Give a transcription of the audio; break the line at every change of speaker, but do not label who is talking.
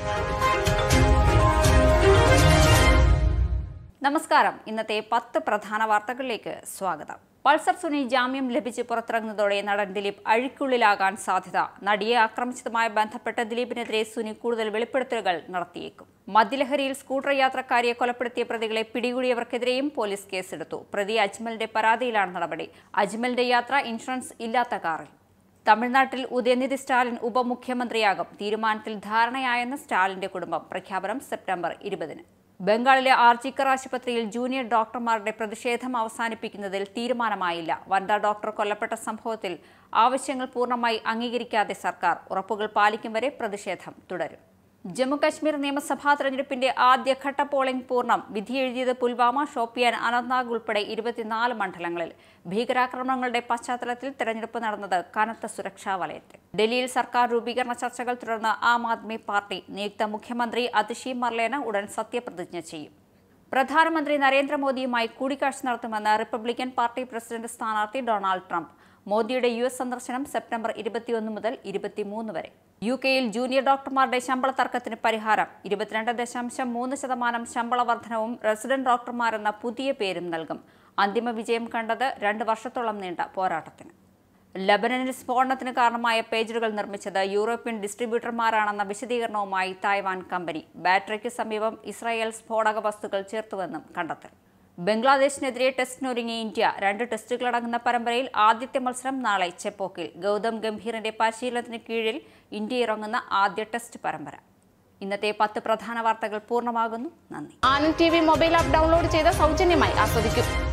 നമസ്കാരം ഇന്നത്തെ പത്ത് പ്രധാന വാർത്തകളിലേക്ക് സ്വാഗതം പൾസർ സുനി ജാമ്യം ലഭിച്ച് പുറത്തിറങ്ങുന്നതോടെ നടൻ ദിലീപ് അഴിക്കുള്ളിലാകാൻ സാധ്യത നടിയെ ആക്രമിച്ചതുമായി ബന്ധപ്പെട്ട് ദിലീപിനെതിരെ സുനി കൂടുതൽ വെളിപ്പെടുത്തലുകൾ നടത്തിയേക്കും മദ്യലഹരിയിൽ സ്കൂട്ടർ യാത്രക്കാരിയെ കൊലപ്പെടുത്തിയ പ്രതികളെ പിടികൂടിയവർക്കെതിരെയും പോലീസ് കേസെടുത്തു പ്രതി അജ്മലിന്റെ പരാതിയിലാണ് നടപടി അജ്മലിന്റെ യാത്ര ഇൻഷുറൻസ് ഇല്ലാത്ത കാറിൽ തമിഴ്നാട്ടിൽ ഉദയനിധി സ്റ്റാലിൻ ഉപമുഖ്യമന്ത്രിയാകും തീരുമാനത്തിൽ ധാരണയായെന്ന് സ്റ്റാലിന്റെ കുടുംബം പ്രഖ്യാപനം സെപ്റ്റംബർ ഇരുപതിന് ബംഗാളിലെ ആർജിക്കർ ആശുപത്രിയിൽ ജൂനിയർ ഡോക്ടർമാരുടെ പ്രതിഷേധം അവസാനിപ്പിക്കുന്നതിൽ തീരുമാനമായില്ല വനിതാ ഡോക്ടർ കൊല്ലപ്പെട്ട സംഭവത്തിൽ ആവശ്യങ്ങൾ പൂർണ്ണമായി അംഗീകരിക്കാതെ സർക്കാർ ഉറപ്പുകൾ പാലിക്കും വരെ പ്രതിഷേധം തുടരും ജമ്മുകശ്മീർ നിയമസഭാ തെരഞ്ഞെടുപ്പിന്റെ ആദ്യഘട്ട പോളിംഗ് പൂർണ്ണം വിധിയെഴുതിയത് പുൽവാമ ഷോപ്പിയാൻ അനന്ത്നാഗ് ഉൾപ്പെടെ ഇരുപത്തിനാല് മണ്ഡലങ്ങളിൽ ഭീകരാക്രമണങ്ങളുടെ പശ്ചാത്തലത്തിൽ തെരഞ്ഞെടുപ്പ് നടന്നത് കനത്ത സുരക്ഷാ വലയത്തിൽ ഡൽഹിയിൽ സർക്കാർ രൂപീകരണ ചർച്ചകൾ തുടർന്ന് ആം ആദ്മി പാർട്ടി നിയുക്ത മുഖ്യമന്ത്രി അതിഷി മർലേന ഉടൻ സത്യപ്രതിജ്ഞ ചെയ്യും പ്രധാനമന്ത്രി നരേന്ദ്രമോദിയുമായി കൂടിക്കാഴ്ച നടത്തുമെന്ന് റിപ്പബ്ലിക്കൻ പാർട്ടി പ്രസിഡന്റ് സ്ഥാനാർത്ഥി ഡൊണാൾഡ് ട്രംപ് മോദിയുടെ യു എസ് സന്ദർശനം സെപ്റ്റംബർ ഇരുപത്തിയൊന്ന് മുതൽ ഇരുപത്തിമൂന്ന് വരെ യു കെയിൽ ജൂനിയർ ഡോക്ടർമാരുടെ ശമ്പള തർക്കത്തിന് പരിഹാരം ഇരുപത്തിരണ്ട് ദശാംശം മൂന്ന് ശതമാനം ശമ്പള വർധനവും റെസിഡന്റ് ഡോക്ടർമാരെന്ന പുതിയ പേരും നൽകും അന്തിമ വിജയം കണ്ടത് രണ്ട് വർഷത്തോളം നീണ്ട പോരാട്ടത്തിന് ലബനനിൽ സ്ഫോടനത്തിന് കാരണമായ പേജറുകൾ നിർമ്മിച്ചത് യൂറോപ്യൻ ഡിസ്ട്രിബ്യൂട്ടർമാരാണെന്ന വിശദീകരണവുമായി തായ്വാൻ കമ്പനി ബാറ്ററിക്ക് സമീപം ഇസ്രായേൽ സ്ഫോടക വസ്തുക്കൾ ചേർത്തുവെന്നും കണ്ടെത്തൽ ബംഗ്ലാദേശിനെതിരെ ടെസ്റ്റിനൊരുങ്ങി ഇന്ത്യ രണ്ട് ടെസ്റ്റുകളടങ്ങുന്ന പരമ്പരയിൽ ആദ്യത്തെ മത്സരം നാളെ ചെപ്പോക്കിൽ ഗൗതം ഗംഭീറിന്റെ പരിശീലനത്തിന് കീഴിൽ ഇന്ത്യ ഇറങ്ങുന്ന ആദ്യ ടെസ്റ്റ് പരമ്പര ഇന്നത്തെ പത്ത് പ്രധാന വാർത്തകൾ പൂർണ്ണമാകുന്നു നന്ദി
Anand T V mobile app download ചെയ്ത് സൗജന്യമായി ആസ്വദിക്കും